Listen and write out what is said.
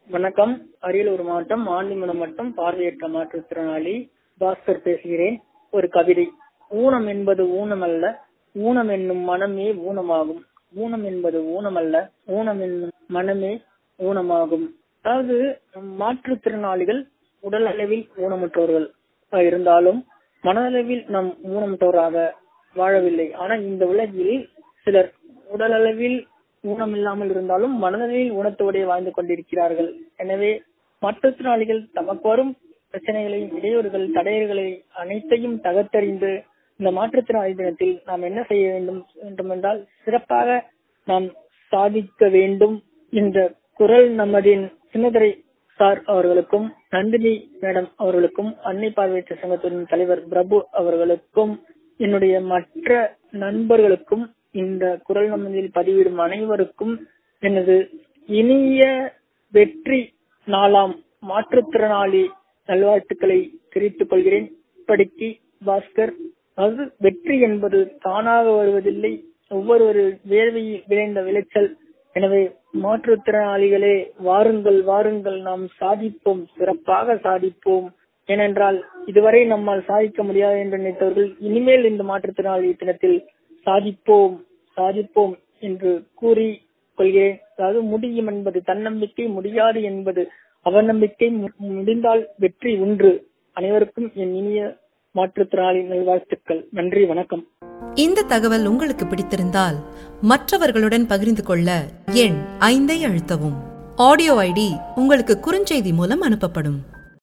வணக்கம் அரியலூர் மாவட்டம் ஆண்டிமடம் வட்டம் பார்வையற்ற மாற்றுத்திறனாளி பாஸ்கர் பேசுகிறேன் ஒரு கவிதை ஊனம் என்பது ஊனமல்ல ஊனம் என்னும் மனமே ஊனமாகும் ஊனம் என்பது ஊனமல்ல ஊனம் என்னும் மனமே ஊனமாகும் அதாவது மாற்றுத்திறனாளிகள் உடல் அளவில் ஊனமுற்றவர்கள் இருந்தாலும் மனதளவில் நாம் ஊனமுற்றவராக வாழவில்லை ஆனா இந்த உலகில் சிலர் உடல் அளவில் ஊனம் இல்லாமல் இருந்தாலும் மனதளவில் ஊனத்தோடே வாழ்ந்து கொண்டிருக்கிறார்கள் எனவே மாற்றுத்திறனாளிகள் தமக்கு வரும் பிரச்சனைகளையும் இடையூறுகள் தடையர்களை அனைத்தையும் தகர்த்தறிந்து இந்த மாற்றுத்திறனாளி தினத்தில் நாம் என்ன செய்ய வேண்டும் வேண்டுமென்றால் சிறப்பாக நாம் சாதிக்க வேண்டும் என்ற குரல் நமதின் சின்னதுரை சார் அவர்களுக்கும் நந்தினி மேடம் அவர்களுக்கும் அன்னை பார்வையற்ற சங்கத்தின் தலைவர் பிரபு அவர்களுக்கும் என்னுடைய மற்ற நண்பர்களுக்கும் இந்த குரல் நமதில் பதிவிடும் அனைவருக்கும் எனது இனிய வெற்றி நாளாம் மாற்றுத்திறனாளி நல்வாழ்த்துக்களை தெரிவித்துக் கொள்கிறேன் இப்படிக்கு பாஸ்கர் அது வெற்றி என்பது தானாக வருவதில்லை ஒவ்வொரு வேர்வையில் விளைந்த விளைச்சல் எனவே மாற்றுத்திறனாளிகளே வாருங்கள் வாருங்கள் நாம் சாதிப்போம் சிறப்பாக சாதிப்போம் ஏனென்றால் இதுவரை நம்மால் சாதிக்க முடியாது என்று நினைத்தவர்கள் இனிமேல் இந்த மாற்றுத்திறனாளி தினத்தில் சாதிப்போம் சாதிப்போம் என்று கூறி கொள்கிறேன் அதாவது முடியும் என்பது தன்னம்பிக்கை முடியாது என்பது அவநம்பிக்கை முடிந்தால் வெற்றி ஒன்று அனைவருக்கும் என் இனிய மாற்றுத்திறனாளி நல்வாழ்த்துக்கள் நன்றி வணக்கம் இந்த தகவல் உங்களுக்கு பிடித்திருந்தால் மற்றவர்களுடன் பகிர்ந்து கொள்ள எண் ஐந்தை அழுத்தவும் ஆடியோ ஐடி உங்களுக்கு குறுஞ்செய்தி மூலம் அனுப்பப்படும்